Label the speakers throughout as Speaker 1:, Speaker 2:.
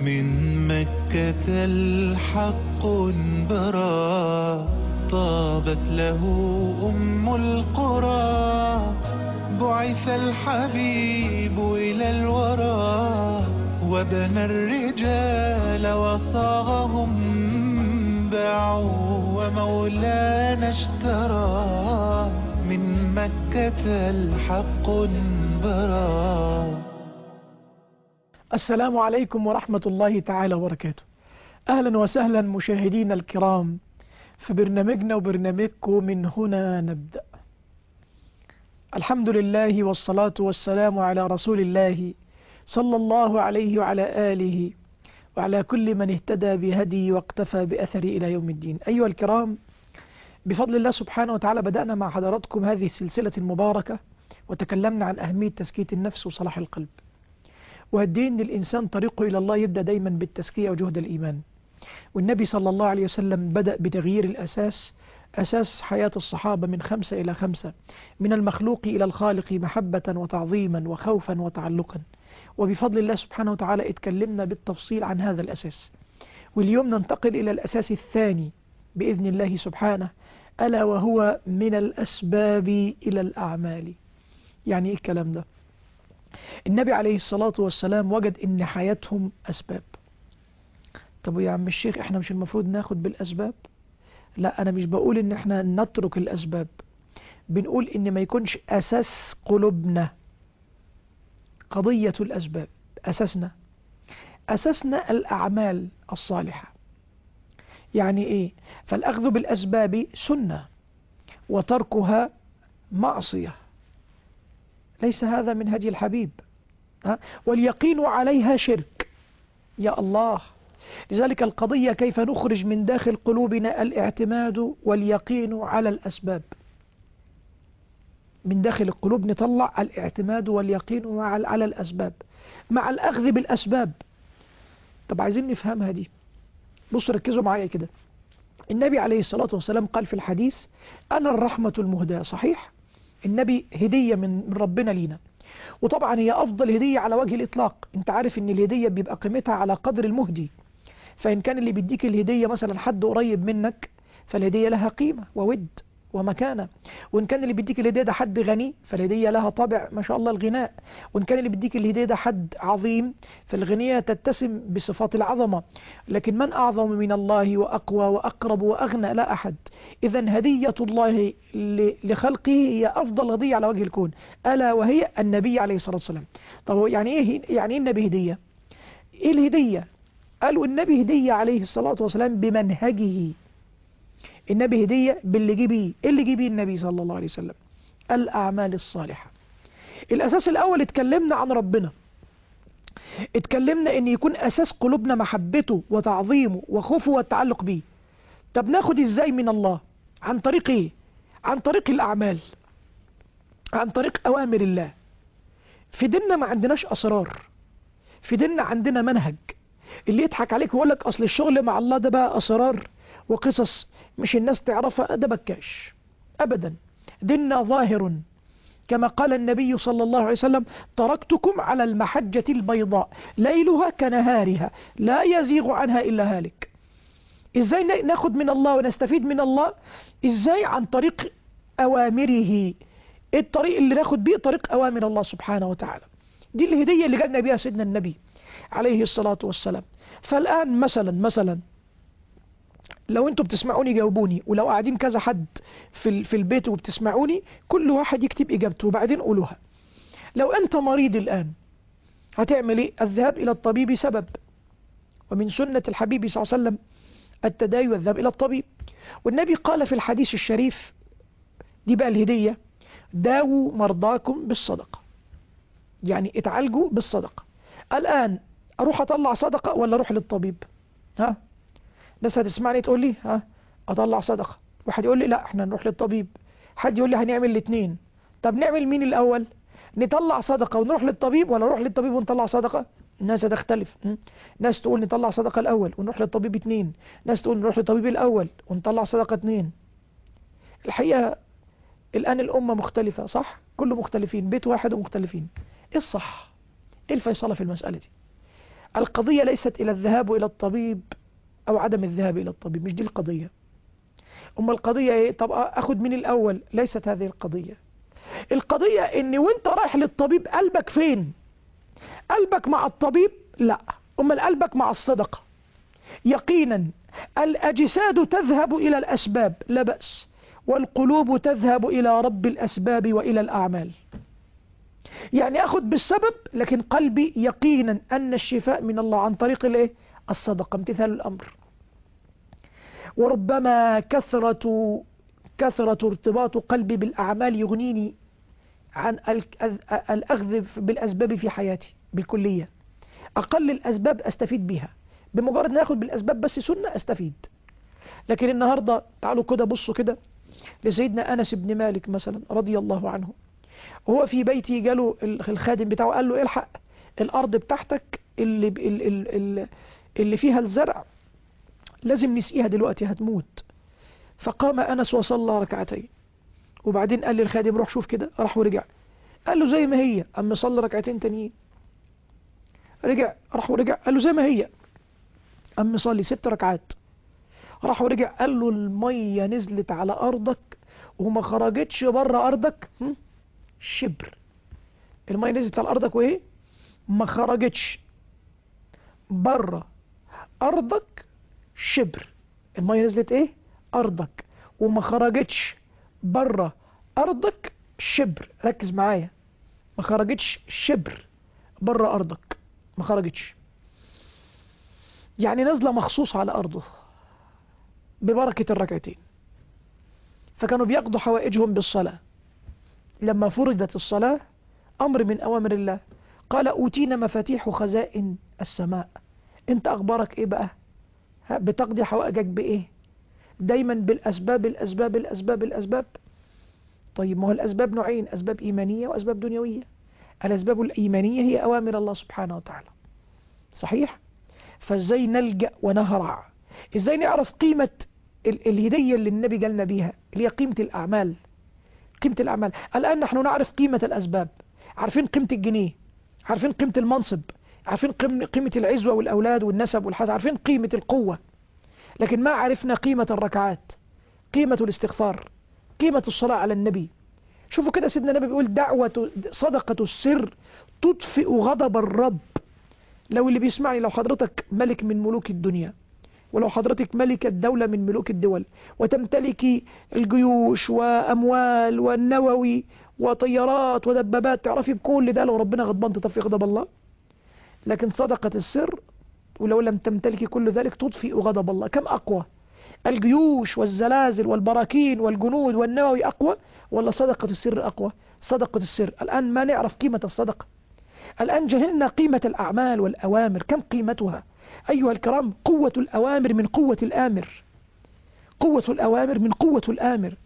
Speaker 1: من مكة الحق برا طابت له أم القرى بعث الحبيب إلى الورى وبنى الرجال وصاغهم باعوا ومولانا اشترى من مكة الحق برا
Speaker 2: السلام عليكم ورحمة الله تعالى وبركاته أهلا وسهلا مشاهدينا الكرام في برنامجنا وبرنامجكم من هنا نبدأ الحمد لله والصلاة والسلام على رسول الله صلى الله عليه وعلى آله وعلى كل من اهتدى بهدي واقتفى بأثره إلى يوم الدين أيها الكرام بفضل الله سبحانه وتعالى بدأنا مع حضراتكم هذه السلسلة المباركة وتكلمنا عن أهمية تزكية النفس وصلاح القلب وهدين الإنسان طريقه إلى الله يبدأ دايما بالتزكية وجهد الإيمان والنبي صلى الله عليه وسلم بدأ بتغيير الأساس أساس حياة الصحابة من خمسة إلى خمسة من المخلوق إلى الخالق محبة وتعظيما وخوفا وتعلقا وبفضل الله سبحانه وتعالى اتكلمنا بالتفصيل عن هذا الأساس واليوم ننتقل إلى الأساس الثاني بإذن الله سبحانه ألا وهو من الأسباب إلى الأعمال يعني إيه الكلام ده النبي عليه الصلاة والسلام وجد إن حياتهم أسباب طب يا عم الشيخ إحنا مش المفروض ناخد بالأسباب لا أنا مش بقول إن إحنا نترك الأسباب بنقول إن ما يكونش أساس قلوبنا قضية الأسباب أساسنا أساسنا الأعمال الصالحة يعني إيه فالأخذ بالأسباب سنة وتركها معصية ليس هذا من هدي الحبيب ها؟ واليقين عليها شرك يا الله لذلك القضية كيف نخرج من داخل قلوبنا الاعتماد واليقين على الأسباب من داخل القلوب نطلع الاعتماد واليقين على الأسباب مع الأخذ بالأسباب طب عايزين نفهمها دي بصوا ركزوا معايا كده النبي عليه الصلاة والسلام قال في الحديث أنا الرحمة المهداة صحيح النبي هدية من ربنا لينا وطبعا هي أفضل هدية على وجه الإطلاق انت عارف ان الهدية بيبقى قيمتها على قدر المهدي فإن كان اللي بيديك الهدية مثلا حد قريب منك فالهدية لها قيمة وود ومكانة وإن كان اللي بيديك الهدية ده حد غني فالهدية لها طابع ما شاء الله الغناء وإن كان اللي بيديك الهدية ده حد عظيم فالغنية تتسم بصفات العظمة لكن من أعظم من الله وأقوى وأقرب وأغنى لا أحد إذا هدية الله لخلقه هي أفضل هدية على وجه الكون ألا وهي النبي عليه الصلاة والسلام طب يعني إيه يعني إيه النبي هدية إيه الهدية قالوا النبي هدية عليه الصلاة والسلام بمنهجه النبي هدية باللي جه بيه إيه اللي جه بيه النبي صلى الله عليه وسلم الأعمال الصالحة الأساس الأول اتكلمنا عن ربنا اتكلمنا ان يكون أساس قلوبنا محبته وتعظيمه وخوفه والتعلق بيه طب ناخد ازاي من الله عن طريق ايه عن طريق الأعمال عن طريق أوامر الله في ديننا ما عندناش أسرار في ديننا عندنا منهج اللي يضحك عليك ويقول لك أصل الشغل مع الله ده بقى أسرار وقصص مش الناس تعرفها ده بكاش أبدا ديننا ظاهر كما قال النبي صلى الله عليه وسلم تركتكم على المحجة البيضاء ليلها كنهارها لا يزيغ عنها إلا هالك إزاي ناخد من الله ونستفيد من الله إزاي عن طريق أوامره الطريق اللي ناخد بيه طريق أوامر الله سبحانه وتعالى دي الهدية اللي جالنا بيها سيدنا النبي عليه الصلاة والسلام فالآن مثلا مثلا لو انتوا بتسمعوني جاوبوني ولو قاعدين كذا حد في في البيت وبتسمعوني كل واحد يكتب اجابته وبعدين قولوها لو انت مريض الان هتعمل ايه الذهاب الى الطبيب سبب ومن سنة الحبيب صلى الله عليه وسلم التداوي والذهاب الى الطبيب والنبي قال في الحديث الشريف دي بقى الهدية داووا مرضاكم بالصدقة يعني اتعالجوا بالصدقة الآن أروح أطلع صدقة ولا أروح للطبيب ها ناس هتسمعني تقول لي ها اطلع صدقة واحد يقول لي لا احنا نروح للطبيب حد يقول لي هنعمل الاثنين طب نعمل مين الاول نطلع صدقة ونروح للطبيب ولا نروح للطبيب ونطلع صدقة الناس هتختلف ناس تقول نطلع صدقة الاول ونروح للطبيب اثنين ناس تقول نروح للطبيب الاول ونطلع صدقة اثنين الحقيقة الان الامة مختلفة صح كله مختلفين بيت واحد ومختلفين ايه الصح ايه الفيصلة في المسألة دي القضية ليست إلى الذهاب إلى الطبيب أو عدم الذهاب إلى الطبيب مش دي القضية أما القضية إيه طب أخد من الأول ليست هذه القضية القضية إن وانت رايح للطبيب قلبك فين قلبك مع الطبيب لا أما قلبك مع الصدقة يقينا الأجساد تذهب إلى الأسباب لا بأس والقلوب تذهب إلى رب الأسباب وإلى الأعمال يعني أخذ بالسبب لكن قلبي يقينا أن الشفاء من الله عن طريق الإيه؟ الصدقة امتثال الأمر وربما كثرة كثرة ارتباط قلبي بالأعمال يغنيني عن الأخذ بالأسباب في حياتي بالكلية أقل الأسباب أستفيد بها بمجرد أن أخذ بالأسباب بس سنة أستفيد لكن النهاردة تعالوا كده بصوا كده لسيدنا أنس بن مالك مثلا رضي الله عنه وهو في بيتي جاله الخادم بتاعه قال له الحق الأرض بتاعتك اللي, اللي, اللي فيها الزرع لازم نسقيها دلوقتي هتموت فقام أنس وصلى ركعتين وبعدين قال للخادم روح شوف كده راح ورجع قال له زي ما هي أما صلى ركعتين تانيين رجع راح ورجع قال له زي ما هي أما صلي ست ركعات راح ورجع قال له المية نزلت على أرضك وما خرجتش بره أرضك شبر المية نزلت على أرضك وإيه ما خرجتش بره أرضك شبر المية نزلت إيه أرضك وما خرجتش بره أرضك شبر ركز معايا ما خرجتش شبر بره أرضك ما خرجتش يعني نازلة مخصوص على أرضه ببركة الركعتين فكانوا بيقضوا حوائجهم بالصلاة لما فرضت الصلاة أمر من أوامر الله قال أوتينا مفاتيح خزائن السماء انت أخبارك إيه بقى بتقضي حوائجك بإيه دايما بالأسباب الأسباب الأسباب الأسباب طيب ما هو الأسباب نوعين أسباب إيمانية وأسباب دنيوية الأسباب الإيمانية هي أوامر الله سبحانه وتعالى صحيح فازاي نلجأ ونهرع ازاي نعرف قيمة الهدية اللي النبي قالنا بيها اللي هي قيمة الأعمال قيمة الأعمال الآن نحن نعرف قيمة الأسباب عارفين قيمة الجنيه عارفين قيمة المنصب عارفين قيمة العزوة والأولاد والنسب والحسن عارفين قيمة القوة لكن ما عرفنا قيمة الركعات قيمة الاستغفار قيمة الصلاة على النبي شوفوا كده سيدنا النبي بيقول دعوة صدقة السر تطفئ غضب الرب لو اللي بيسمعني لو حضرتك ملك من ملوك الدنيا ولو حضرتك ملكة دولة من ملوك الدول وتمتلكي الجيوش وأموال والنووي وطيارات ودبابات تعرفي بكل ده لو ربنا غضبان تطفي غضب الله لكن صدقة السر ولو لم تمتلكي كل ذلك تطفئ غضب الله كم أقوى الجيوش والزلازل والبراكين والجنود والنووي أقوى ولا صدقة السر أقوى صدقة السر الآن ما نعرف قيمة الصدقة الآن جهلنا قيمة الأعمال والأوامر كم قيمتها أيها الكرام قوة الأوامر من قوة الآمر قوة الأوامر من قوة الآمر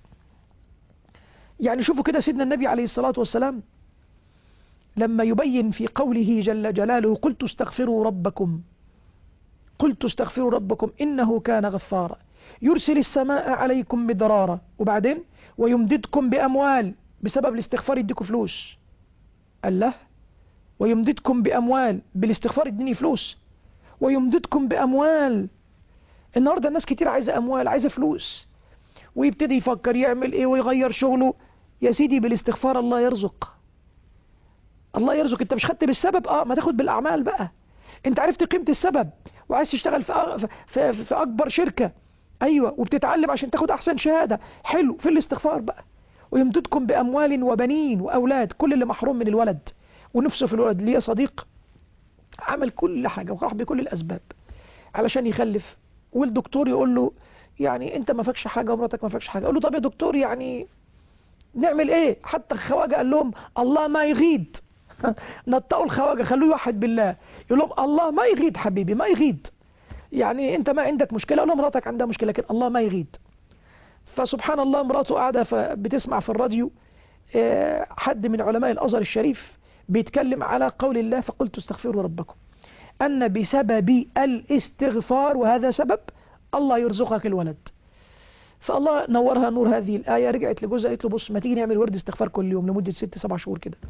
Speaker 2: يعني شوفوا كده سيدنا النبي عليه الصلاة والسلام لما يبين في قوله جل جلاله قلت استغفروا ربكم قلت استغفروا ربكم إنه كان غفارا يرسل السماء عليكم مدرارا وبعدين ويمددكم بأموال بسبب الاستغفار يديكم فلوس الله ويمددكم بأموال بالاستغفار يديني فلوس ويمددكم بأموال النهاردة الناس كتير عايزة أموال عايزة فلوس ويبتدي يفكر يعمل إيه ويغير شغله يا سيدي بالاستغفار الله يرزق الله يرزق انت مش خدت بالسبب اه ما تاخد بالأعمال بقى انت عرفت قيمة السبب وعايز تشتغل في, في, في أكبر شركة أيوة وبتتعلم عشان تاخد أحسن شهادة حلو في الاستغفار بقى ويمددكم بأموال وبنين وأولاد كل اللي محروم من الولد ونفسه في الولد ليه صديق عمل كل حاجة وراح بكل الأسباب علشان يخلف والدكتور يقول له يعني انت ما فاكش حاجة ومراتك ما فاكش حاجة يقول له طب يا دكتور يعني نعمل ايه حتى الخواجة قال لهم الله ما يغيد نطقوا الخواجة خلوه يوحد بالله يقول لهم الله ما يغيد حبيبي ما يغيد يعني انت ما عندك مشكلة ولا مراتك عندها مشكلة لكن الله ما يغيد فسبحان الله مراته قاعدة بتسمع في الراديو حد من علماء الأزهر الشريف بيتكلم على قول الله فقلت استغفروا ربكم أن بسبب الاستغفار وهذا سبب الله يرزقك الولد فالله نورها نور هذه الآية رجعت لجوزها قالت له بص ما تيجي نعمل ورد استغفار كل يوم لمدة ست سبع شهور كده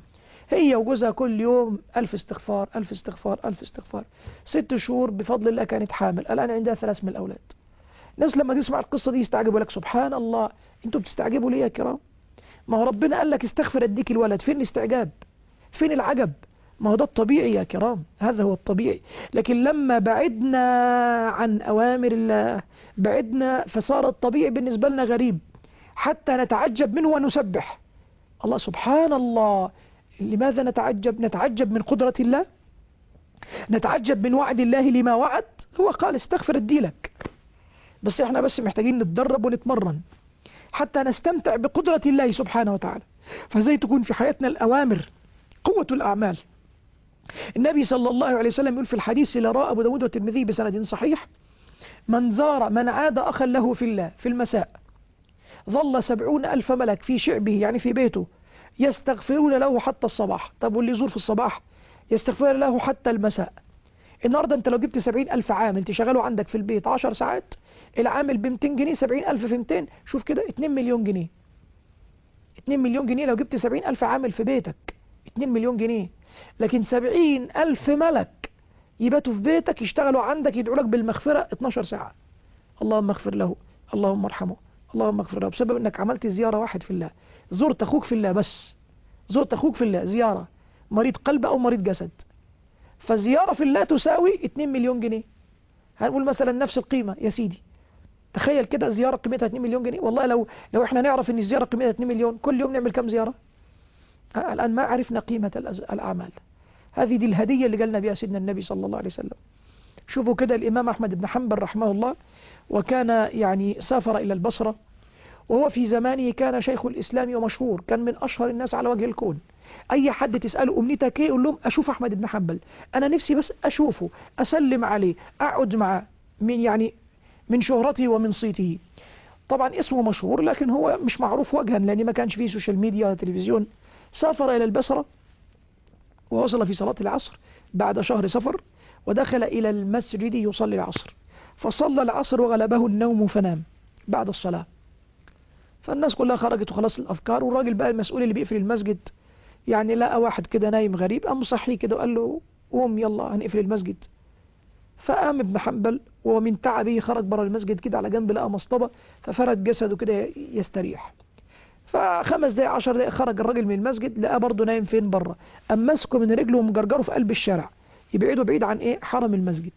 Speaker 2: هي وجوزها كل يوم ألف استغفار ألف استغفار ألف استغفار ست شهور بفضل الله كانت حامل الآن عندها ثلاث من الأولاد الناس لما تسمع القصة دي يستعجبوا لك سبحان الله انتوا بتستعجبوا ليه يا كرام ما هو ربنا قال لك استغفر اديك الولد فين الاستعجاب فين العجب ما هو ده الطبيعي يا كرام هذا هو الطبيعي لكن لما بعدنا عن أوامر الله بعدنا فصار الطبيعي بالنسبة لنا غريب حتى نتعجب منه ونسبح الله سبحان الله لماذا نتعجب نتعجب من قدرة الله نتعجب من وعد الله لما وعد هو قال استغفر اديلك بس احنا بس محتاجين نتدرب ونتمرن حتى نستمتع بقدرة الله سبحانه وتعالى فزي تكون في حياتنا الأوامر قوة الأعمال النبي صلى الله عليه وسلم يقول في الحديث اللي رواه أبو داود والترمذي بسند صحيح من زار من عاد أخا له في الله في المساء ظل سبعون ألف ملك في شعبه يعني في بيته يستغفرون له حتى الصباح طب واللي يزور في الصباح يستغفر له حتى المساء النهاردة انت لو جبت سبعين ألف عامل تشغله عندك في البيت عشر ساعات العامل ب 200 جنيه سبعين ألف في 200 شوف كده 2 مليون جنيه 2 مليون جنيه لو جبت سبعين ألف عامل في بيتك 2 مليون جنيه لكن سبعين ألف ملك يباتوا في بيتك يشتغلوا عندك يدعوا لك بالمغفرة 12 ساعة اللهم اغفر له اللهم ارحمه اللهم اغفر له بسبب انك عملت زيارة واحد في الله زرت اخوك في الله بس زرت اخوك في الله زيارة مريض قلب او مريض جسد فزيارة في الله تساوي 2 مليون جنيه هنقول مثلا نفس القيمة يا سيدي تخيل كده زيارة قيمتها 2 مليون جنيه والله لو لو احنا نعرف ان الزيارة قيمتها 2 مليون كل يوم نعمل كم زيارة آه الآن ما عرفنا قيمة الأز- الأعمال هذه دي الهدية اللي قالنا بها سيدنا النبي صلى الله عليه وسلم شوفوا كده الإمام أحمد بن حنبل رحمه الله وكان يعني سافر إلى البصرة وهو في زمانه كان شيخ الإسلام ومشهور كان من أشهر الناس على وجه الكون أي حد تسأله أمنيتك إيه يقول لهم أشوف أحمد بن حنبل أنا نفسي بس أشوفه أسلم عليه أقعد معه من يعني من شهرته ومن صيته طبعا اسمه مشهور لكن هو مش معروف وجها لأن ما كانش فيه سوشيال ميديا ولا تلفزيون سافر إلى البصرة ووصل في صلاة العصر بعد شهر سفر ودخل إلى المسجد يصلي العصر فصلى العصر وغلبه النوم فنام بعد الصلاة فالناس كلها خرجت وخلص الأذكار والراجل بقى المسؤول اللي بيقفل المسجد يعني لقى واحد كده نايم غريب قام صحيه كده وقال له قوم يلا هنقفل المسجد فقام ابن حنبل ومن تعبه خرج بره المسجد كده على جنب لقى مصطبة ففرد جسده كده يستريح فخمس دقايق عشر دقايق خرج الراجل من المسجد لقى برضه نايم فين بره أم مسكه من رجله ومجرجره في قلب الشارع يبعده بعيد عن ايه حرم المسجد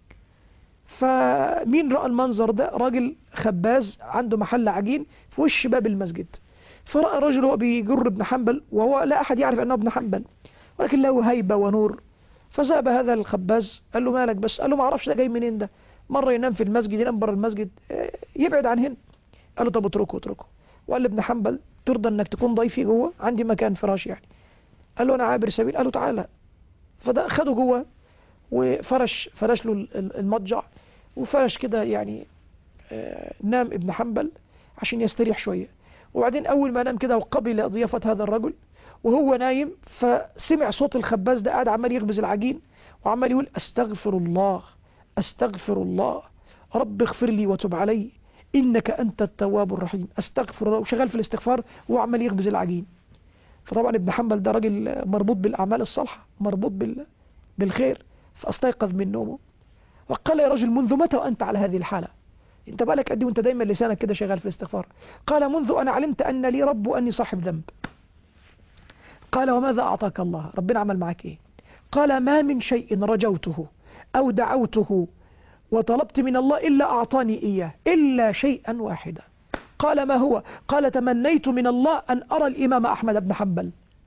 Speaker 2: فمين رأى المنظر ده راجل خباز عنده محل عجين في وش باب المسجد فرأى الرجل وهو بيجر ابن حنبل وهو لا أحد يعرف أنه ابن حنبل ولكن له هيبة ونور فذهب هذا الخباز قال له مالك بس قال له ما اعرفش ده جاي منين ده مرة ينام في المسجد ينام بره المسجد آه، يبعد عن هنا قال له طب اتركه اتركه وقال لابن حنبل ترضى انك تكون ضيفي جوه عندي مكان فراش يعني قال له انا عابر سبيل قال له تعالى فده خده جوه وفرش فرش له ال- ال- المضجع وفرش كده يعني آه، نام ابن حنبل عشان يستريح شوية وبعدين أول ما نام كده وقبل ضيافة هذا الرجل وهو نايم فسمع صوت الخباز ده قاعد عمال يخبز العجين وعمال يقول أستغفر الله أستغفر الله رب اغفر لي وتب علي إنك أنت التواب الرحيم أستغفر الله وشغال في الاستغفار وهو عمال يخبز العجين فطبعا ابن حنبل ده راجل مربوط بالأعمال الصالحة مربوط بال... بالخير فاستيقظ من نومه وقال يا رجل منذ متى وأنت على هذه الحالة انت بالك قد إيه وانت دايما لسانك كده شغال في الاستغفار قال منذ أنا علمت أن لي رب وأني صاحب ذنب قال وماذا أعطاك الله ربنا عمل معك إيه قال ما من شيء رجوته أو دعوته وطلبت من الله إلا أعطاني إياه إلا شيئا واحدا قال ما هو قال تمنيت من الله أن أرى الإمام أحمد بن حنبل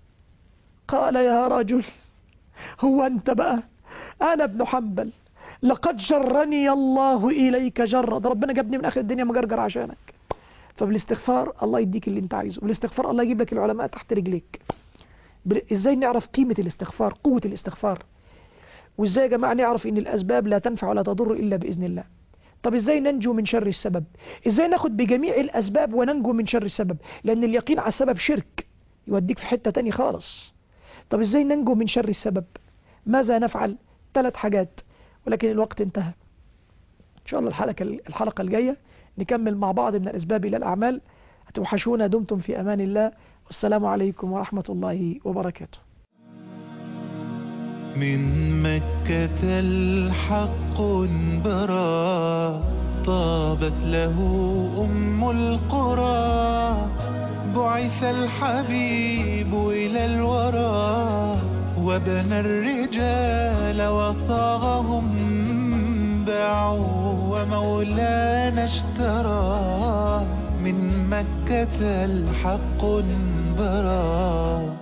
Speaker 2: قال يا رجل هو أنت بقى أنا ابن حنبل لقد جرني الله إليك جرة ده ربنا جابني من آخر الدنيا مجرجر عشانك فبالاستغفار الله يديك اللي انت عايزه بالاستغفار الله يجيب لك العلماء تحت رجليك بال- ازاي نعرف قيمة الاستغفار قوة الاستغفار وازاي يا جماعة نعرف ان الاسباب لا تنفع ولا تضر الا باذن الله طب ازاي ننجو من شر السبب ازاي ناخد بجميع الاسباب وننجو من شر السبب لان اليقين على السبب شرك يوديك في حتة تاني خالص طب ازاي ننجو من شر السبب ماذا نفعل ثلاث حاجات ولكن الوقت انتهى ان شاء الله الحلقة الحلقة الجاية نكمل مع بعض من الاسباب الى الاعمال هتوحشونا دمتم في امان الله والسلام عليكم ورحمة الله وبركاته
Speaker 1: من مكة الحق برا طابت له أم القرى بعث الحبيب إلى الورى وبنى الرجال وصاغهم باعوا ومولانا اشترى من مكة الحق برا